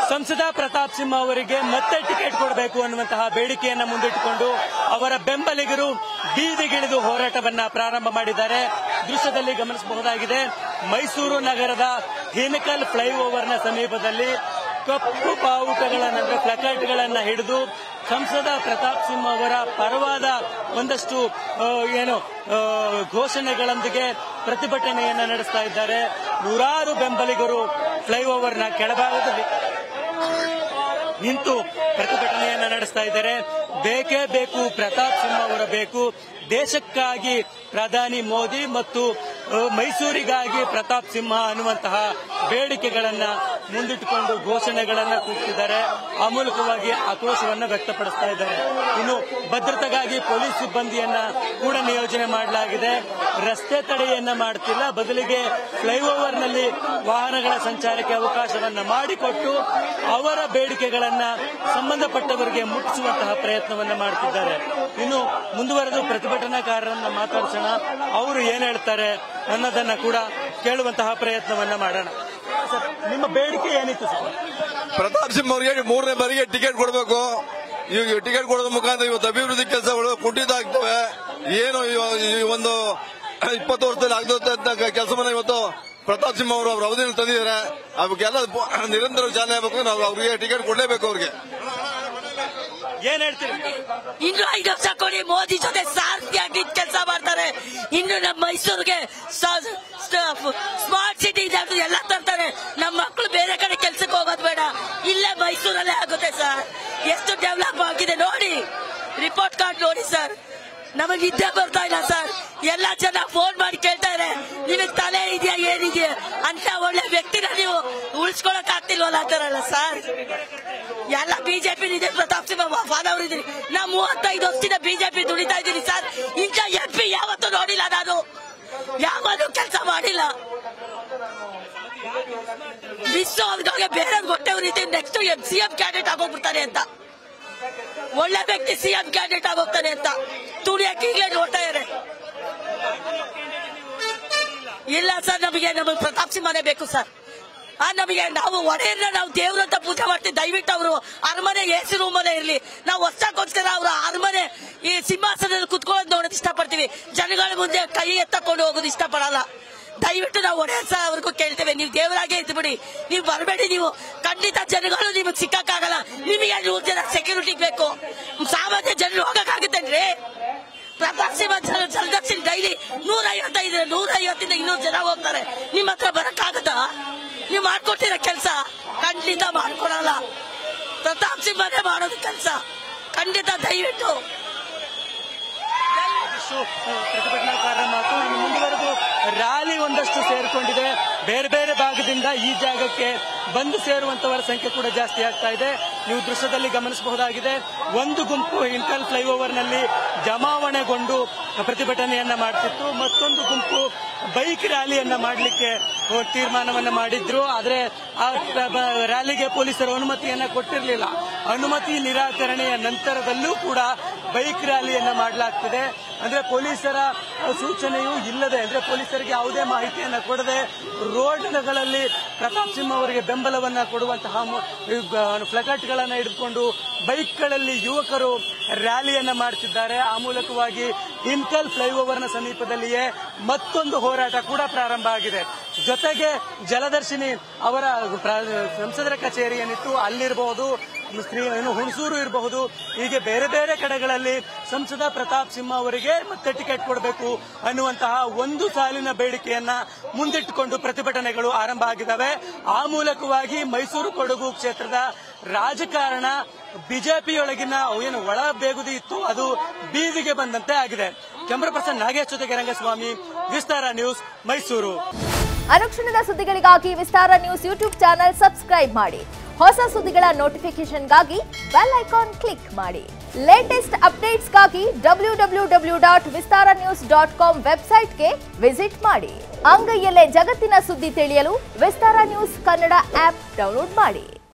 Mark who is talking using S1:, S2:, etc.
S1: ಸಂಸದ ಪ್ರತಾಪ್ ಸಿಂಹ ಅವರಿಗೆ ಮತ್ತೆ ಟಿಕೆಟ್ ಕೊಡಬೇಕು ಅನ್ನುವಂತಹ ಬೇಡಿಕೆಯನ್ನ ಮುಂದಿಟ್ಟುಕೊಂಡು ಅವರ ಬೆಂಬಲಿಗರು ಬೀದಿಗಿಳಿದು ಹೋರಾಟವನ್ನ ಪ್ರಾರಂಭ ಮಾಡಿದ್ದಾರೆ ದೃಶ್ಯದಲ್ಲಿ ಗಮನಿಸಬಹುದಾಗಿದೆ ಮೈಸೂರು ನಗರದ ಹಿನಕಲ್ ಫ್ಲೈಓವರ್ನ ಸಮೀಪದಲ್ಲಿ ಕಪ್ಪು ಬಾವುಟಗಳನ್ನ ಅಂದ್ರೆ ಪ್ಲಕಾರ್ಡ್ಗಳನ್ನ ಹಿಡಿದು ಸಂಸದ ಪ್ರತಾಪ್ ಸಿಂಹ ಅವರ ಪರವಾದ ಒಂದಷ್ಟು ಆ, ಏನು ಆ, ಘೋಷಣೆಗಳೊಂದಿಗೆ ಪ್ರತಿಭಟನೆಯನ್ನ ನಡೆಸ್ತಾ ಇದ್ದಾರೆ ನೂರಾರು ಬೆಂಬಲಿಗರು ಫ್ಲೈಓವರ್ನ ಕೆಳಭಾಗದಲ್ಲಿ ನಿಂತು ಪ್ರತಿಭಟನೆಯನ್ನ ನಡೆಸ್ತಾ ಇದ್ದಾರೆ ಬೇಕೇ ಬೇಕು ಪ್ರತಾಪ್ ಸಿಂಹ ಅವರ ಬೇಕು ದೇಶಕ್ಕಾಗಿ ಪ್ರಧಾನಿ ಮೋದಿ ಮತ್ತು ಆ, ಮೈಸೂರಿಗಾಗಿ ಪ್ರತಾಪ್ ಸಿಂಹ ಅನ್ನುವಂತಹ ಬೇಡಿಕೆಗಳನ್ನ ಮುಂದಿಟ್ಟುಕೊಂಡು ಘೋಷಣೆಗಳನ್ನ ಕೂಗ್ತಿದ್ದಾರೆ ಆ ಮೂಲಕವಾಗಿ ಆಕ್ರೋಶವನ್ನ ವ್ಯಕ್ತಪಡಿಸ್ತಾ ಇದ್ದಾರೆ ಇನ್ನು ಭದ್ರತೆಗಾಗಿ ಪೊಲೀಸ್ ಸಿಬ್ಬಂದಿಯನ್ನ ಕೂಡ ನಿಯೋಜನೆ ಮಾಡಲಾಗಿದೆ ರಸ್ತೆ ತಡೆಯನ್ನ ಮಾಡ್ತಿಲ್ಲ ಬದಲಿಗೆ ಫ್ಲೈಓವರ್ನಲ್ಲಿ ವಾಹನಗಳ ಸಂಚಾರಕ್ಕೆ ಅವಕಾಶವನ್ನ ಮಾಡಿಕೊಟ್ಟು ಅವರ ಬೇಡಿಕೆಗಳನ್ನ ಸಂಬಂಧಪಟ್ಟವರಿಗೆ ಮುಟ್ಟಿಸುವಂತಹ ಪ್ರಯತ್ನವನ್ನ ಮಾಡ್ತಿದ್ದಾರೆ ಇನ್ನು ಮುಂದುವರೆದು ಪ್ರತಿಭಟನಾಕಾರರನ್ನ ಮಾತಾಡ್ಸೋಣ ಅವರು ಏನ್ ಹೇಳ್ತಾರೆ ಅನ್ನೋದನ್ನ ಕೂಡ ಕೇಳುವಂತಹ ಪ್ರಯತ್ನವನ್ನ ಮಾಡೋಣ ಸರ್ ನಿಮ್ಮ ಬೇಡಿಕೆ ಏನಿತ್ತು ಸರ್
S2: ಪ್ರತಾಪ್ ಸಿಂಹ ಅವರಿಗೆ ಮೂರನೇ ಬಾರಿಗೆ ಟಿಕೆಟ್ ಕೊಡಬೇಕು ಈಗ ಟಿಕೆಟ್ ಕೊಡೋದ್ರ ಮುಖಾಂತರ ಇವತ್ತು ಅಭಿವೃದ್ಧಿ ಕೆಲಸಗಳು ಕುಂಠಿತ ಆಗ್ತವೆ ಏನು ಇವ- ಈ ಒಂದು ಇಪ್ಪತ್ತು ವರ್ಷದಲ್ಲಿ ಆಗದಂತ ಕೆಲಸವನ್ನ ಇವತ್ತು ಪ್ರತಾಪ್ ಸಿಂಹ ಅವರು ಅವ್ರ ಅವಧಿಯಲ್ಲಿ ತಂದಿದ್ದಾರೆ ಅವಕ್ಕೆಲ್ಲ ಬ- ನಿರಂತರ ಚಾಲನೆ ಆಗಬೇಕು ನಾವು ಅವ್ರಿಗೆ ಟಿಕೆಟ್ ಕೊಡಲೇಬೇಕು ಅವ್ರಿಗೆ
S1: ಏನ್ ಹೇಳ್ತೀರಿ
S3: ಇನ್ನು ಐದು ವರ್ಷ ಕೊಡಿ ಮೋದಿ ಜೊತೆ ಸಾರಥಿಯಾಗಿ ಕೆಲಸ ಮಾಡ್ತಾರೆ ಇನ್ನು ನಮ್ಮ ಮೈಸೂರಿಗೆ ಸ್ಮಾರ್ಟ್ ಸಿಟಿ ಇದೆ ಅದು ಎಲ್ಲ ತರ್ತಾರೆ ನಮ್ಮ ಮಕ್ಕಳು ಬೇರೆ ಕಡೆ ಕೆಲ್ಸಕ್ಕೆ ಹೋಗೋದು ಬೇಡ ಇಲ್ಲೇ ಮೈಸೂರಲ್ಲೇ ಆಗುತ್ತೆ ಸರ್ ಎಷ್ಟು ಡೆವಲಪ್ ಆಗಿದೆ ನೋಡಿ ರಿಪೋರ್ಟ್ ಕಾರ್ಡ್ ನೋಡಿ ಸರ್ ನಮಗೆ ನಿದ್ದೆ ಬರ್ತಾ ಇಲ್ಲ ಸರ್ ಎಲ್ಲ ಜನ ಫೋನ್ ಮಾಡಿ ಕೇಳ್ತಾರೆ ನಿಮಗೆ ತಲೆ ಇದೆಯಾ ಏನಿದೆಯಾ ಅಂತ ಒಳ್ಳೆ ವ್ಯಕ್ತಿನ ನೀವು ಉಳಿಸ್ಕೊಳಕ್ ಆಗ್ತಿಲ್ವಲ್ಲ ಅಂತಾರಲ್ಲ ಸರ್ ಎಲ್ಲ ಬಿಜೆಪಿ ಇದೆ ಪ್ರತಾಪ್ ಸಿಂಹ ಫಾದವ್ರು ಇದೀನಿ ನಾ ಮೂವತ್ತೈದು ವರ್ಷದಿಂದ ಬಿಜೆಪಿ ದುಡಿತಾ ಇದ್ದೀನಿ ಸರ್ ಇಂಥ ಎಂ ಪಿ ಯಾವತ್ತೂ ನೋಡಿಲ್ಲ ನಾನು ಯಾವತ್ತೂ ಕೆಲಸ ಮಾಡಿಲ್ಲ ವಿಶ್ವ ಅವ್ರಿಗೆ ಬೇರೆ ಹೊಟ್ಟೆ ರೀತಿ next M C M candidate ಆಗೋಗ್ಬಿಡ್ತಾರೆ ಅಂತ ಒಳ್ಳೆ ವ್ಯಕ್ತಿ ಸಿಎಂ ಕ್ಯಾಂಡಿಡೇಟ್ ಆಗೋಗ್ತಾನೆ ಅಂತ ತುಳಿಯಕ್ಕೆ ಈಗಲೇ ನೋಡ್ತಾ ಇದ್ದಾರೆ ಇಲ್ಲ ಸರ್ ನಮಗೆ ನಮಗೆ ಪ್ರತಾಪ್ ಸಿಂಹನೇ ಬೇಕು ಸರ್ ಆ ನಮಗೆ ನಾವು ಒಡೆಯನ್ನ ನಾವು ದೇವ್ರ ಅಂತ ಪೂಜೆ ಮಾಡ್ತೀವಿ ದಯವಿಟ್ಟು ಅವರು ಅರಮನೆ ಎ ಸಿ ರೂಮಲ್ಲೇ ಇರ್ಲಿ ನಾವು ವರ್ಷಕ್ಕೋಸ್ಕರ ಅವರ ಅರಮನೆ ಈ ಸಿಂಹಾಸನದಲ್ಲಿ ಕುತ್ಕೊಳ್ಳೋದು ನೋಡೋದು ಇಷ್ಟಪಡ್ತೀವಿ ಜನಗಳ ಮುಂದೆ ಕೈ ಎತ್ತಕೊಂಡು ಹೋಗೋದು ಇಷ್ಟಪಡಲ್ಲ ದಯವಿಟ್ಟು ನಾವು ಒಡೆಯ ಸಹ ಅವ್ರಿಗೂ ಕೇಳ್ತೇವೆ ನೀವು ದೇವರಾಗೆ ಇದ್ದು ಬಿಡಿ ನೀವು ಬರಬೇಡಿ ನೀವು ಖಂಡಿತ ಜನಗಳು ನಿಮಗೆ ಸಿಕ್ಕಕ್ಕಾಗಲ್ಲ ನಿಮಗೆ ನೂರು ಜನ ಸೆಕ್ಯೂರಿಟಿ ಬೇಕು ಸಾಮಾನ್ಯ ಜನರು ಹೋಗಕ್ಕಾಗುತ್ತೇನ್ರಿ ಪ್ರತಾಪ್ ಸಿಂಹ ಜಲ ಜಲದಕ್ಷಿಣ ಡೈಲಿ ನೂರ ಐವತ್ತೈದು ನೂರ ಐವತ್ತಿಂದ ಇನ್ನೂರು ಜನ ಹೋಗ್ತಾರೆ ನಿಮ್ಮ ಹತ್ರ ಬರಕ್ಕಾಗತ್ತಾ ನೀವು ಮಾಡ್ಕೊಟ್ಟಿರೋ ಕೆಲಸ ಖಂಡಿತ ಮಾಡ್ಕೊಡಲ್ಲ ಪ್ರತಾಪ್ ಸಿಂಹನೇ ಮಾಡೋದು ಕೆಲಸ ಖಂಡಿತ ದಯವಿಟ್ಟು
S1: ಇಷ್ಟು ಪ್ರತಿಭಟನಾಕಾರರ ಮಾತು ಇನ್ನು ಮುಂದುವರೆದು ರ್ಯಾಲಿ ಒಂದಷ್ಟು ಸೇರ್ಕೊಂಡಿದೆ ಬೇರೆ ಬೇರೆ ಭಾಗದಿಂದ ಈ ಜಾಗಕ್ಕೆ ಬಂದು ಸೇರುವಂತವರ ಸಂಖ್ಯೆ ಕೂಡ ಜಾಸ್ತಿ ಆಗ್ತಾ ಇದೆ ನೀವು ದೃಶ್ಯದಲ್ಲಿ ಗಮನಿಸಬಹುದಾಗಿದೆ ಒಂದು ಗುಂಪು ಇಂಟಲ್ ಫ್ಲೈಓವರ್ನಲ್ಲಿ ಜಮಾವಣೆಗೊಂಡು ಪ್ರತಿಭಟನೆಯನ್ನ ಮಾಡ್ತಿತ್ತು ಮತ್ತೊಂದು ಗುಂಪು ಬೈಕ್ ರ್ಯಾಲಿಯನ್ನ ಮಾಡಲಿಕ್ಕೆ ತೀರ್ಮಾನವನ್ನ ಮಾಡಿದ್ರು ಆದ್ರೆ ಆ ಬ- ರ್ಯಾಲಿಗೆ ಪೊಲೀಸರು ಅನುಮತಿಯನ್ನ ಕೊಟ್ಟಿರಲಿಲ್ಲ ಅನುಮತಿ ನಿರಾಕರಣೆಯ ನಂತರದಲ್ಲೂ ಕೂಡ ಬೈಕ್ ರ್ಯಾಲಿಯನ್ನ ಮಾಡಲಾಗ್ತಿದೆ ಅಂದ್ರೆ ಪೊಲೀಸರ ಸೂಚನೆಯೂ ಇಲ್ಲದೆ ಅಂದ್ರೆ ಪೊಲೀಸರಿಗೆ ಯಾವುದೇ ಮಾಹಿತಿಯನ್ನ ಕೊಡದೆ ರೋಡ್ಗಳಲ್ಲಿ ಪ್ರತಾಪ್ ಸಿಂಹ ಅವರಿಗೆ ಬೆಂಬಲವನ್ನ ಕೊಡುವಂತಹ ಫ್ಲಕಟ್ಗಳನ್ನ ಹಿಡಿದುಕೊಂಡು ಬೈಕ್ಗಳಲ್ಲಿ ಯುವಕರು ರ್ಯಾಲಿಯನ್ನ ಮಾಡ್ತಿದ್ದಾರೆ ಆ ಮೂಲಕವಾಗಿ ಇನ್ಕಲ್ ಫ್ಲೈಓವರ್ನ ಸಮೀಪದಲ್ಲಿಯೇ ಮತ್ತೊಂದು ಹೋರಾಟ ಕೂಡ ಪ್ರಾರಂಭ ಆಗಿದೆ ಜೊತೆಗೆ ಜಲದರ್ಶಿನಿ ಅವರ ಪ್ರ- ಸಂಸದರ ಕಚೇರಿ ಏನಿತ್ತು ಅಲ್ಲಿರಬಹುದು ಶ್ರೀ ಏನು ಹುಣಸೂರು ಇರಬಹುದು ಹೀಗೆ ಬೇರೆ ಬೇರೆ ಕಡೆಗಳಲ್ಲಿ ಸಂಸದ ಪ್ರತಾಪ್ ಸಿಂಹ ಅವರಿಗೆ ಮತ್ತೆ ಟಿಕೆಟ್ ಕೊಡಬೇಕು ಅನ್ನುವಂತಹ ಒಂದು ಸಾಲಿನ ಬೇಡಿಕೆಯನ್ನ ಮುಂದಿಟ್ಟುಕೊಂಡು ಪ್ರತಿಭಟನೆಗಳು ಆರಂಭ ಆಗಿದ್ದಾವೆ ಆ ಮೂಲಕವಾಗಿ ಮೈಸೂರು ಕೊಡಗು ಕ್ಷೇತ್ರದ ರಾಜಕಾರಣ ಬಿಜೆಪಿಯೊಳಗಿನ ಏನು ಒಳ ಬೇಗುದಿ ಇತ್ತು ಅದು ಬೀದಿಗೆ ಬಂದಂತೆ ಆಗಿದೆ ಕ್ಯಾಮ್ರಾ ಪರ್ಸನ್ ನಾಗೇಶ್ ಜೊತೆಗೆ ರಂಗಸ್ವಾಮಿ ವಿಸ್ತಾರ ನ್ಯೂಸ್ ಮೈಸೂರು
S4: ಅನುಕ್ಷಣದ ಸುದ್ದಿಗಳಿಗಾಗಿ Vistara news YouTube channel subscribe ಮಾಡಿ ಹೊಸ ಸುದ್ದಿಗಳ ನೋಟಿಫಿಕೇಶನ್ಗಾಗಿ ಬೆಲ್ ಐಕಾನ್ ಕ್ಲಿಕ್ ಮಾಡಿ ಲೇಟೆಸ್ಟ್ ಅಪ್ಡೇಟ್ಸ್ಗಾಗಿ W W W dot Vistara news dot com ವೆಬ್ಸೈಟ್ಗೆ ವಿಸಿಟ್ ಮಾಡಿ ಅಂಗೈಯಲ್ಲೇ ಜಗತ್ತಿನ ಸುದ್ದಿ ತಿಳಿಯಲು Vistara news Kannada app download ಮಾಡಿ